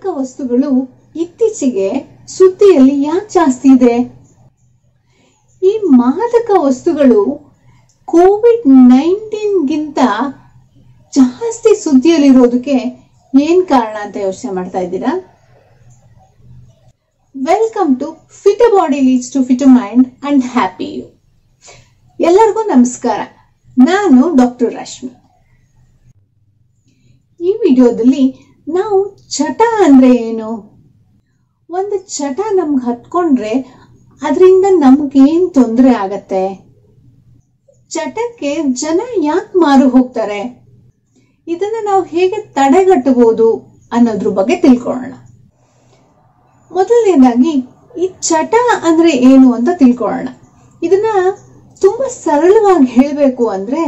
ಮಾದಕ ವಸ್ತುಗಳು ಇತ್ತೀಚೆಗೆ ಸುದ್ದಿಯಲ್ಲಿ ಯಾಕೆ ಜಾಸ್ತಿ ಇದೆ ಈ ಮಾದಕ ವಸ್ತುಗಳು ಕೋವಿಡ್ ನೈನ್ಟೀನ್ಗಿಂತ ಜಾಸ್ತಿ ಸುದ್ದಿಯಲ್ಲಿರೋದಕ್ಕೆ ಏನ್ ಕಾರಣ ಅಂತ ಯೋಚನೆ ಮಾಡ್ತಾ ಇದ್ದೀರಾ welcome to fit body leads to fit mind and happy you ಎಲ್ಲರಿಗೂ ನಮಸ್ಕಾರ ನಾನು ಡಾಕ್ಟರ್ ರಶ್ಮಿ ಈ ವಿಡಿಯೋದಲ್ಲಿ ನಾವು ಚಟ ಅಂದ್ರೆ ಏನು ಒಂದು ಚಟ ನಮ್ಗೆ ಹತ್ಕೊಂಡ್ರೆ ಅದರಿಂದ ನಮ್ಗೇನ್ ತೊಂದರೆ ಆಗತ್ತೆ ಚಟಕ್ಕೆ ಜನ ಯಾಕೆ ಮಾರು ಹೋಗ್ತಾರೆ ಇದನ್ನ ನಾವು ಹೇಗೆ ತಡೆಗಟ್ಟಬಹುದು ಅನ್ನೋದ್ರ ಬಗ್ಗೆ ತಿಳ್ಕೊಳ್ಳೋಣ ಮೊದಲನೇದಾಗಿ ಈ ಚಟ ಅಂದ್ರೆ ಏನು ಅಂತ ತಿಳ್ಕೊಳ್ಳೋಣ ಇದನ್ನ ತುಂಬಾ ಸರಳವಾಗಿ ಹೇಳಬೇಕು ಅಂದ್ರೆ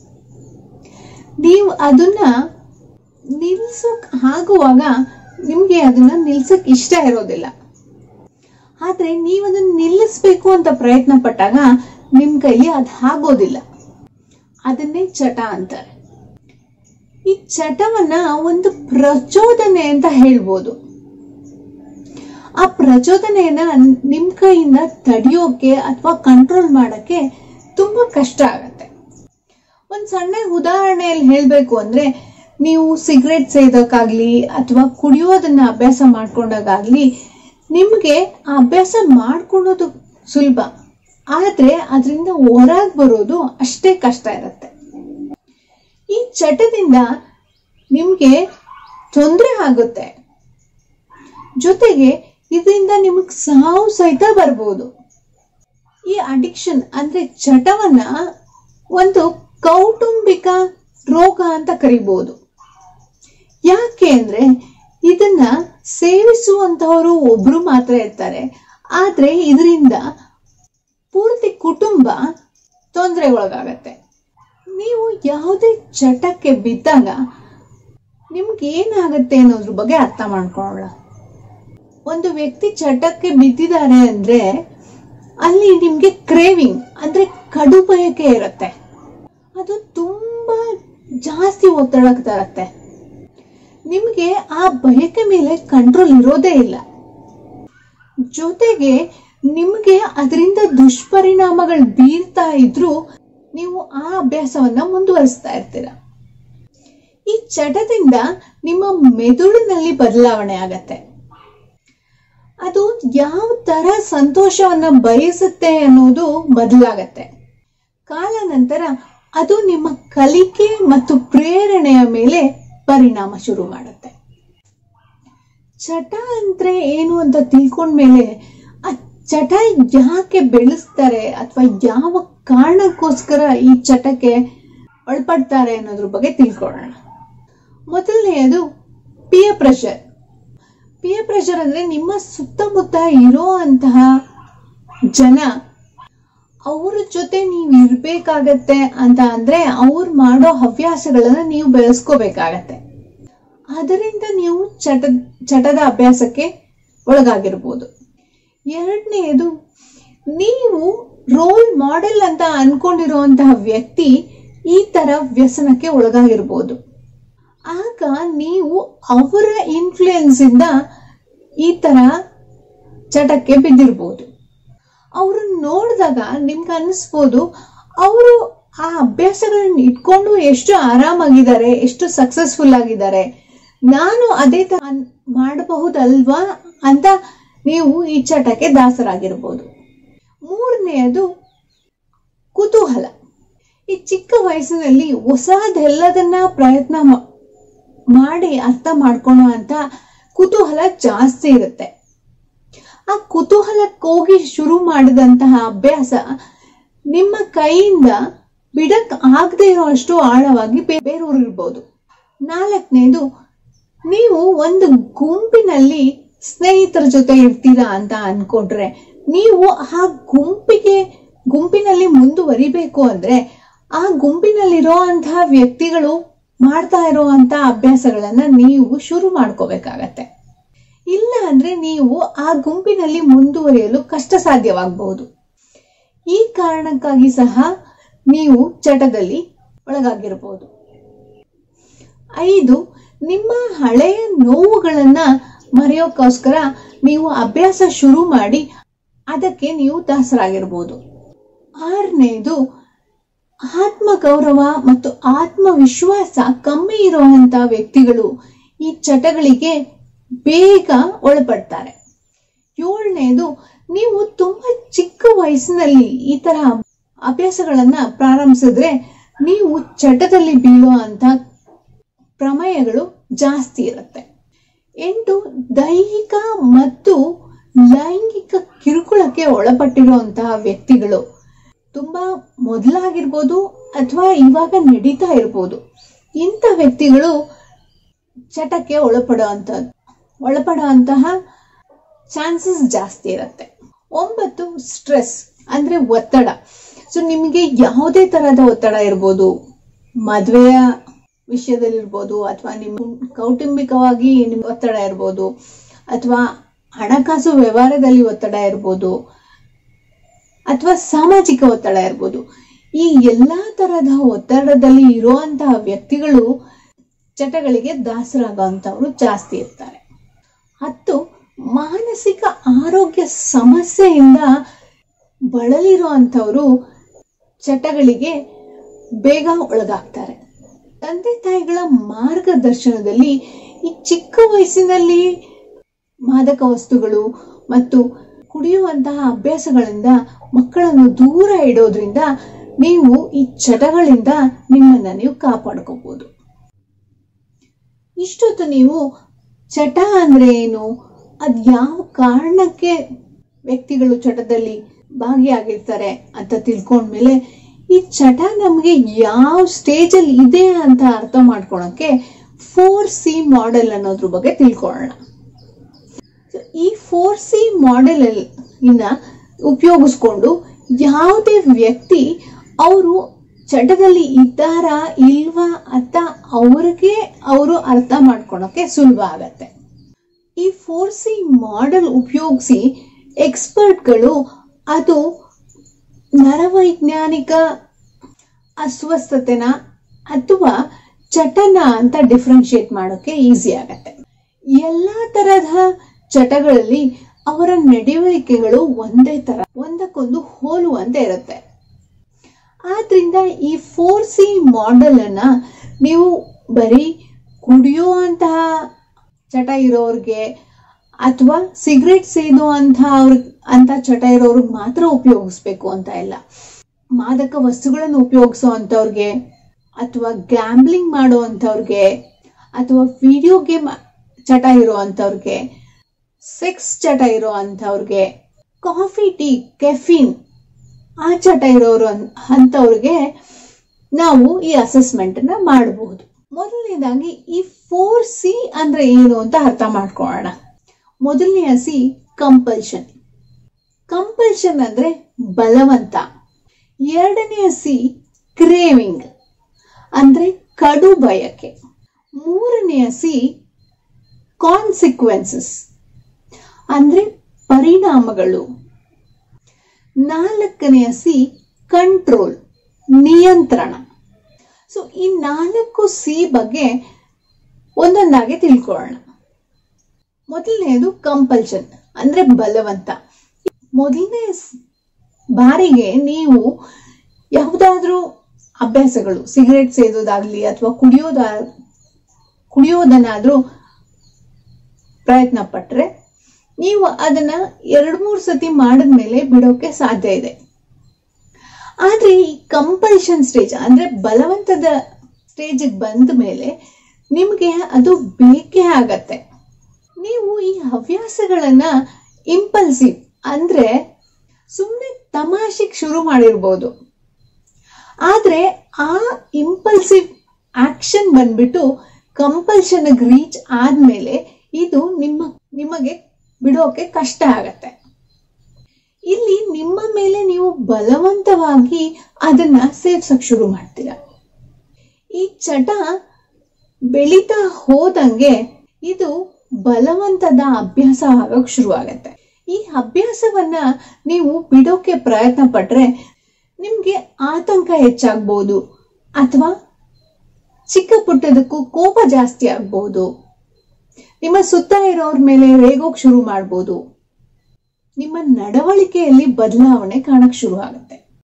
ನೀವು ಅದನ್ನ ನಿಲ್ಸೋಕ್ ಆಗುವಾಗ ನಿಮ್ಗೆ ಅದನ್ನ ನಿಲ್ಸಕ್ ಇಷ್ಟ ಇರೋದಿಲ್ಲ ಆದ್ರೆ ನೀವು ಅದನ್ನ ನಿಲ್ಲಿಸ್ಬೇಕು ಅಂತ ಪ್ರಯತ್ನ ಪಟ್ಟಾಗ ನಿಮ್ ಕೈಲಿ ಅದು ಆಗೋದಿಲ್ಲ ಅದನ್ನೇ ಚಟ ಅಂತಾರೆ ಈ ಚಟವನ್ನ ಒಂದು ಪ್ರಚೋದನೆ ಅಂತ ಹೇಳ್ಬೋದು ಆ ಪ್ರಚೋದನೆಯನ್ನ ನಿಮ್ ಕೈಯಿಂದ ತಡೆಯೋಕೆ ಅಥವಾ ಕಂಟ್ರೋಲ್ ಮಾಡಕ್ಕೆ ತುಂಬಾ ಕಷ್ಟ ಆಗತ್ತೆ ಒಂದ್ ಸಣ್ಣ ಉದಾಹರಣೆಯಲ್ಲಿ ಹೇಳ್ಬೇಕು ಅಂದ್ರೆ ನೀವು ಸಿಗರೆಟ್ ಸೇದೋಕ್ಕಾಗ್ಲಿ ಅಥವಾ ಕುಡಿಯೋದನ್ನ ಅಭ್ಯಾಸ ಮಾಡ್ಕೊಂಡಾಗ್ಲಿ ನಿಮ್ಗೆ ಆ ಅಭ್ಯಾಸ ಮಾಡ್ಕೊಳ್ಳೋದು ಸುಲಭ ಆದ್ರೆ ಅದರಿಂದ ಹೊರಗೆ ಬರೋದು ಅಷ್ಟೇ ಕಷ್ಟ ಇರುತ್ತೆ ಈ ಚಟದಿಂದ ನಿಮ್ಗೆ ತೊಂದರೆ ಆಗುತ್ತೆ ಜೊತೆಗೆ ಇದರಿಂದ ನಿಮಗ್ ಸಾವು ಸಹಿತ ಬರ್ಬೋದು ಈ ಅಡಿಕ್ಷನ್ ಅಂದ್ರೆ ಚಟವನ್ನ ಒಂದು ಕೌಟುಂಬಿಕ ರೋಗ ಅಂತ ಕರಿಬಹುದು ಯಾಕೆ ಅಂದ್ರೆ ಇದನ್ನ ಸೇವಿಸುವಂತವರು ಒಬ್ರು ಮಾತ್ರ ಇರ್ತಾರೆ ಆದ್ರೆ ಇದರಿಂದ ಪೂರ್ತಿ ಕುಟುಂಬ ತೊಂದರೆಗೊಳಗಾಗತ್ತೆ ನೀವು ಯಾವುದೇ ಚಟಕ್ಕೆ ಬಿದ್ದಾಗ ನಿಮ್ಗೆ ಏನಾಗತ್ತೆ ಅನ್ನೋದ್ರ ಬಗ್ಗೆ ಅರ್ಥ ಮಾಡ್ಕೊಳ್ಳೋಣ ಒಂದು ವ್ಯಕ್ತಿ ಚಟಕ್ಕೆ ಬಿದ್ದಿದ್ದಾರೆ ಅಂದ್ರೆ ಅಲ್ಲಿ ನಿಮ್ಗೆ ಕ್ರೇವಿಂಗ್ ಅಂದ್ರೆ ಕಡು ಬಯಕೆ ಇರುತ್ತೆ ಅದು ತುಂಬಾ ಜಾಸ್ತಿ ಒತ್ತಡ ತರತ್ತೆ ನಿಮ್ಗೆ ಆ ಬಯಕೆ ಮೇಲೆ ಕಂಟ್ರೋಲ್ ಇರೋದೇ ಇಲ್ಲ ಜೊತೆಗೆ ನಿಮ್ಗೆ ಅದರಿಂದ ದುಷ್ಪರಿಣಾಮಗಳು ಬೀರ್ತಾ ಇದ್ರೂ ನೀವು ಆ ಅಭ್ಯಾಸವನ್ನ ಮುಂದುವರಿಸ್ತಾ ಇರ್ತೀರ ಈ ಚಟದಿಂದ ನಿಮ್ಮ ಮೆದುಳಿನಲ್ಲಿ ಬದಲಾವಣೆ ಆಗತ್ತೆ ಅದು ಯಾವ ತರ ಸಂತೋಷವನ್ನ ಬಯಸುತ್ತೆ ಅನ್ನೋದು ಬದಲಾಗತ್ತೆ ಕಾಲ ನಂತರ ಅದು ನಿಮ್ಮ ಕಲಿಕೆ ಮತ್ತು ಪ್ರೇರಣೆಯ ಮೇಲೆ ಪರಿಣಾಮ ಶುರು ಮಾಡುತ್ತೆ ಚಟ ಅಂದ್ರೆ ಏನು ಅಂತ ತಿಳ್ಕೊಂಡ್ಮೇಲೆ ಆ ಚಟ ಯಾಕೆ ಬೆಳೆಸ್ತಾರೆ ಅಥವಾ ಯಾವ ಕಾರಣಕ್ಕೋಸ್ಕರ ಈ ಚಟಕ್ಕೆ ಒಳಪಡ್ತಾರೆ ಅನ್ನೋದ್ರ ಬಗ್ಗೆ ತಿಳ್ಕೊಳ್ಳೋಣ ಮೊದಲನೆಯದು ಪಿಯರ್ ಪ್ರೆಷರ್ ಪಿಯರ್ ಪ್ರೆಷರ್ ಅಂದ್ರೆ ನಿಮ್ಮ ಸುತ್ತಮುತ್ತ ಇರೋ ಅಂತಹ ಜನ ಅವ್ರ ಜೊತೆ ನೀವು ಇರ್ಬೇಕಾಗತ್ತೆ ಅಂತ ಅಂದ್ರೆ ಅವ್ರು ಮಾಡೋ ಹವ್ಯಾಸಗಳನ್ನ ನೀವು ಬೆಳೆಸ್ಕೋಬೇಕಾಗತ್ತೆ ಅದರಿಂದ ನೀವು ಚಟ ಚಟದ ಅಭ್ಯಾಸಕ್ಕೆ ಒಳಗಾಗಿರ್ಬೋದು ಎರಡನೆಯದು ನೀವು ರೋಲ್ ಮಾಡೆಲ್ ಅಂತ ಅನ್ಕೊಂಡಿರುವಂತಹ ವ್ಯಕ್ತಿ ಈ ತರ ವ್ಯಸನಕ್ಕೆ ಒಳಗಾಗಿರ್ಬೋದು ಆಗ ನೀವು ಅವರ ಇನ್ಫ್ಲೂಯೆನ್ಸ್ ಇಂದ ಈ ತರ ಚಟಕ್ಕೆ ಬಿದ್ದಿರ್ಬೋದು ಅವ್ರನ್ನ ನೋಡಿದಾಗ ನಿಮ್ಗೆ ಅನಿಸ್ಬೋದು ಅವರು ಆ ಅಭ್ಯಾಸಗಳನ್ನ ಇಟ್ಕೊಂಡು ಎಷ್ಟು ಆರಾಮಾಗಿದ್ದಾರೆ ಎಷ್ಟು ಸಕ್ಸಸ್ಫುಲ್ ಆಗಿದ್ದಾರೆ ನಾನು ಅದೇ ತರ ಮಾಡಬಹುದಲ್ವಾ ಅಂತ ನೀವು ಈ ಚಟಕ್ಕೆ ದಾಸರಾಗಿರ್ಬೋದು ಮೂರನೆಯದು ಕುತೂಹಲ ಈ ಚಿಕ್ಕ ವಯಸ್ಸಿನಲ್ಲಿ ಹೊಸದೆಲ್ಲದನ್ನ ಪ್ರಯತ್ನ ಮಾಡಿ ಅರ್ಥ ಮಾಡ್ಕೊಳೋ ಅಂತ ಕುತೂಹಲ ಜಾಸ್ತಿ ಇರುತ್ತೆ ಆ ಕುತೂಹಲಕ್ಕೋಗಿ ಶುರು ಮಾಡಿದಂತಹ ಅಭ್ಯಾಸ ನಿಮ್ಮ ಕೈಯಿಂದ ಬಿಡಕ್ ಆಗದೆ ಇರುವಷ್ಟು ಆಳವಾಗಿ ಬೇರೂರು ಇರ್ಬೋದು ನಾಲ್ಕನೇದು ನೀವು ಒಂದು ಗುಂಪಿನಲ್ಲಿ ಸ್ನೇಹಿತರ ಜೊತೆ ಇರ್ತೀರಾ ಅಂತ ಅನ್ಕೊಂಡ್ರೆ ನೀವು ಆ ಗುಂಪಿಗೆ ಗುಂಪಿನಲ್ಲಿ ಮುಂದುವರಿಬೇಕು ಅಂದ್ರೆ ಆ ಗುಂಪಿನಲ್ಲಿರೋ ಅಂತಹ ವ್ಯಕ್ತಿಗಳು ಮಾಡ್ತಾ ಇರುವಂತ ಅಭ್ಯಾಸಗಳನ್ನ ನೀವು ಶುರು ಮಾಡ್ಕೋಬೇಕಾಗತ್ತೆ ಇಲ್ಲ ಅಂದ್ರೆ ನೀವು ಆ ಗುಂಪಿನಲ್ಲಿ ಮುಂದುವರಿಯಲು ಕಷ್ಟ ಸಾಧ್ಯವಾಗಬಹುದು ಈ ಕಾರಣಕ್ಕಾಗಿ ಸಹ ನೀವು ಚಟದಲ್ಲಿ ಒಳಗಾಗಿರಬಹುದು ಐದು ನಿಮ್ಮ ಹಳೆಯ ನೋವುಗಳನ್ನ ಮರೆಯೋಕ್ಕೋಸ್ಕರ ನೀವು ಅಭ್ಯಾಸ ಶುರು ಮಾಡಿ ಅದಕ್ಕೆ ನೀವು ದಾಸರಾಗಿರ್ಬೋದು ಆರನೇದು ಆತ್ಮಗೌರವ ಮತ್ತು ಆತ್ಮವಿಶ್ವಾಸ ಕಮ್ಮಿ ಇರುವಂತ ವ್ಯಕ್ತಿಗಳು ಈ ಚಟಗಳಿಗೆ ಬೇಗ ಒಳಪಡ್ತಾರೆ ಏಳನೇದು ನೀವು ತುಂಬಾ ಚಿಕ್ಕ ವಯಸ್ಸಿನಲ್ಲಿ ಈ ತರ ಅಭ್ಯಾಸಗಳನ್ನ ಪ್ರಾರಂಭಿಸಿದ್ರೆ ನೀವು ಚಟದಲ್ಲಿ ಬೀಳೋ ಅಂತ ಪ್ರಮೇಯಗಳು ಜಾಸ್ತಿ ಇರುತ್ತೆ ಎಂಟು ದೈಹಿಕ ಮತ್ತು ಲೈಂಗಿಕ ಕಿರುಕುಳಕ್ಕೆ ಒಳಪಟ್ಟಿರುವಂತಹ ವ್ಯಕ್ತಿಗಳು ತುಂಬಾ ಮೊದಲಾಗಿರ್ಬೋದು ಅಥವಾ ಇವಾಗ ನಡೀತಾ ಇರ್ಬೋದು ಇಂಥ ವ್ಯಕ್ತಿಗಳು ಚಟಕ್ಕೆ ಒಳಪಡುವಂತ ಒಳಪಡುವಂತಹ ಚಾನ್ಸಸ್ ಜಾಸ್ತಿ ಇರುತ್ತೆ ಒಂಬತ್ತು ಸ್ಟ್ರೆಸ್ ಅಂದ್ರೆ ಒತ್ತಡ ಸೊ ನಿಮಗೆ ಯಾವುದೇ ತರಹದ ಒತ್ತಡ ಇರ್ಬೋದು ಮದುವೆಯ ವಿಷಯದಲ್ಲಿರ್ಬೋದು ಅಥವಾ ನಿಮ್ಮ ಕೌಟುಂಬಿಕವಾಗಿ ನಿಮ್ಗೆ ಒತ್ತಡ ಇರ್ಬೋದು ಅಥವಾ ಹಣಕಾಸು ವ್ಯವಹಾರದಲ್ಲಿ ಒತ್ತಡ ಇರ್ಬೋದು ಅಥವಾ ಸಾಮಾಜಿಕ ಒತ್ತಡ ಇರ್ಬೋದು ಈ ಎಲ್ಲಾ ತರಹದ ಒತ್ತಡದಲ್ಲಿ ಇರುವಂತಹ ವ್ಯಕ್ತಿಗಳು ಚಟಗಳಿಗೆ ದಾಸರಾಗುವಂತವ್ರು ಜಾಸ್ತಿ ಇರ್ತಾರೆ ಹತ್ತು ಮಾನಸಿಕ ಆರೋಗ್ಯ ಸಮಸ್ಯೆಯಿಂದ ಬಳಲಿರುವಂಥವ್ರು ಚಟಗಳಿಗೆ ಬೇಗ ಒಳಗಾಗ್ತಾರೆ ತಂದೆ ತಾಯಿಗಳ ಮಾರ್ಗದರ್ಶನದಲ್ಲಿ ಈ ಚಿಕ್ಕ ವಯಸ್ಸಿನಲ್ಲಿ ಮಾದಕ ವಸ್ತುಗಳು ಮತ್ತು ಕುಡಿಯುವಂತಹ ಅಭ್ಯಾಸಗಳಿಂದ ಮಕ್ಕಳನ್ನು ದೂರ ಇಡೋದ್ರಿಂದ ನೀವು ಈ ಚಟಗಳಿಂದ ನಿಮ್ಮನ್ನ ನೀವು ಕಾಪಾಡ್ಕೋಬಹುದು ಇಷ್ಟೊತ್ತು ನೀವು ಚಟ ಅಂದ್ರೆ ಏನು ಅದ್ ಯಾವ ಕಾರಣಕ್ಕೆ ವ್ಯಕ್ತಿಗಳು ಚಟದಲ್ಲಿ ಭಾಗಿಯಾಗಿರ್ತಾರೆ ಅಂತ ತಿಳ್ಕೊಂಡ್ಮೇಲೆ ಈ ಚಟ ನಮಗೆ ಯಾವ ಸ್ಟೇಜ್ ಅಲ್ಲಿ ಇದೆ ಅಂತ ಅರ್ಥ ಮಾಡ್ಕೊಳಕ್ಕೆ ಫೋರ್ ಸಿ ಮಾಡೆಲ್ ಅನ್ನೋದ್ರ ಬಗ್ಗೆ ತಿಳ್ಕೊಳ್ಳೋಣ ಈ ಫೋರ್ ಸಿ ಮಾಡೆಲ್ ಇಂದ ಉಪಯೋಗಿಸ್ಕೊಂಡು ಯಾವುದೇ ವ್ಯಕ್ತಿ ಅವರು ಚಟದಲ್ಲಿ ಇದ್ದಾರಾ ಇಲ್ವಾ ಅಂತ ಅವ್ರಿಗೆ ಅವರು ಅರ್ಥ ಮಾಡ್ಕೊಳಕ್ಕೆ ಸುಲಭ ಆಗತ್ತೆ ಈ ಫೋರ್ ಸಿ ಮಾಡೆಲ್ ಉಪಯೋಗಿಸಿ ಎಕ್ಸ್ಪರ್ಟ್ಗಳು ಅದು ನರವೈಜ್ಞಾನಿಕ ಅಸ್ವಸ್ಥತೆನ ಅಥವಾ ಚಟನ ಅಂತ ಡಿಫ್ರೆನ್ಶಿಯೇಟ್ ಮಾಡೋಕೆ ಈಸಿ ಆಗತ್ತೆ ಎಲ್ಲಾ ತರಹದ ಚಟಗಳಲ್ಲಿ ಅವರ ನಡವಳಿಕೆಗಳು ಒಂದೇ ತರ ಒಂದಕ್ಕೊಂದು ಹೋಲುವಂತೆ ಇರುತ್ತೆ ಆದ್ರಿಂದ ಈ ಫೋರ್ ಸಿ ಮಾಡೆಲ್ ಅನ್ನ ನೀವು ಬರೀ ಕುಡಿಯುವಂತಹ ಚಟ ಇರೋರ್ಗೆ ಅಥವಾ ಸಿಗರೆಟ್ ಸೇದೋ ಅಂತ ಅವ್ರ ಅಂತ ಚಟ ಇರೋರ್ಗೆ ಮಾತ್ರ ಉಪಯೋಗಿಸ್ಬೇಕು ಅಂತ ಇಲ್ಲ ಮಾದಕ ವಸ್ತುಗಳನ್ನು ಉಪಯೋಗಿಸೋ ಅಂಥವ್ರಿಗೆ ಅಥವಾ ಗ್ಯಾಂಬ್ಲಿಂಗ್ ಮಾಡೋ ಅಂಥವ್ರಿಗೆ ಅಥವಾ ವಿಡಿಯೋ ಗೇಮ್ ಚಟ ಇರೋ ಅಂಥವ್ರಿಗೆ ಸೆಕ್ಸ್ ಚಟ ಇರೋ ಅಂಥವ್ರಿಗೆ ಕಾಫಿ ಟೀ ಕೆಫಿನ್ ಆ ಚಟ ಇರೋರು ಅಂಥವ್ರಿಗೆ ನಾವು ಈ ಅಸೆಸ್ಮೆಂಟ್ ನ ಮಾಡಬಹುದು ಮೊದಲನೇದಾಗಿ ಈ ಫೋರ್ ಸಿ ಅಂದ್ರೆ ಏನು ಅಂತ ಅರ್ಥ ಮಾಡ್ಕೊಳ್ಳೋಣ ಮೊದಲನೆಯ ಸಿ ಕಂಪಲ್ಷನ್ ಕಂಪಲ್ಷನ್ ಅಂದ್ರೆ ಬಲವಂತ ಎರಡನೆಯ ಸಿ ಕ್ರೇವಿಂಗ್ ಅಂದ್ರೆ ಕಡು ಬಯಕೆ ಮೂರನೆಯ ಸಿ ಕಾನ್ಸಿಕ್ವೆನ್ಸಸ್ ಅಂದ್ರೆ ಪರಿಣಾಮಗಳು ನಾಲ್ಕನೆಯ ಸಿ ಕಂಟ್ರೋಲ್ ನಿಯಂತ್ರಣ ಸೊ ಈ ನಾಲ್ಕು ಸಿ ಬಗ್ಗೆ ಒಂದೊಂದಾಗಿ ತಿಳ್ಕೊಳ್ಳೋಣ ಮೊದಲನೆಯದು ಕಂಪಲ್ಷನ್ ಅಂದ್ರೆ ಬಲವಂತ ಮೊದಲನೇ ಬಾರಿಗೆ ನೀವು ಯಾವುದಾದ್ರೂ ಅಭ್ಯಾಸಗಳು ಸಿಗರೆಟ್ ಸೇದೋದಾಗ್ಲಿ ಅಥವಾ ಕುಡಿಯೋದ ಕುಡಿಯೋದನ್ನಾದ್ರೂ ಪ್ರಯತ್ನ ಪಟ್ರೆ ನೀವು ಅದನ್ನ ಎರಡ್ ಮೂರು ಸತಿ ಮಾಡಿದ್ಮೇಲೆ ಬಿಡೋಕೆ ಸಾಧ್ಯ ಇದೆ ಆದ್ರೆ ಈ ಕಂಪಲ್ಷನ್ ಸ್ಟೇಜ್ ಅಂದ್ರೆ ಬಲವಂತದ ಸ್ಟೇಜ್ ಬಂದ ಮೇಲೆ ನಿಮ್ಗೆ ಅದು ಬೇಕೇ ಆಗತ್ತೆ ನೀವು ಈ ಹವ್ಯಾಸಗಳನ್ನ ಇಂಪಲ್ಸಿವ್ ಅಂದ್ರೆ ಸುಮ್ಮನೆ ತಮಾಷೆಗೆ ಶುರು ಮಾಡಿರ್ಬೋದು ಆದ್ರೆ ಆ ಇಂಪಲ್ಸಿವ್ ಆಕ್ಷನ್ ಬಂದ್ಬಿಟ್ಟು ಕಂಪಲ್ಷನ್ ರೀಚ್ ಆದ್ಮೇಲೆ ಇದು ನಿಮ್ಮ ನಿಮಗೆ ಬಿಡೋಕೆ ಕಷ್ಟ ಆಗತ್ತೆ ಇಲ್ಲಿ ನಿಮ್ಮ ಮೇಲೆ ನೀವು ಬಲವಂತವಾಗಿ ಅದನ್ನ ಸೇವ್ಸಕ್ ಶುರು ಮಾಡ್ತೀರ ಈ ಚಟ ಬೆಳೀತಾ ಹೋದಂಗೆ ಇದು ಬಲವಂತದ ಅಭ್ಯಾಸ ಆಗೋಕ್ ಶುರು ಆಗತ್ತೆ ಈ ಅಭ್ಯಾಸವನ್ನ ನೀವು ಬಿಡೋಕೆ ಪ್ರಯತ್ನ ಪಟ್ರೆ ನಿಮ್ಗೆ ಆತಂಕ ಹೆಚ್ಚಾಗ್ಬೋದು ಅಥವಾ ಚಿಕ್ಕ ಪುಟ್ಟದಕ್ಕೂ ಕೋಪ ಜಾಸ್ತಿ ಆಗ್ಬೋದು ನಿಮ್ಮ ಸುತ್ತ ಇರೋರ್ ಮೇಲೆ ರೇಗೋಕ್ ಶುರು ಮಾಡ್ಬೋದು ನಿಮ್ಮ ನಡವಳಿಕೆಯಲ್ಲಿ ಬದಲಾವಣೆ ಕಾಣಕ್ ಶುರು ಆಗುತ್ತೆ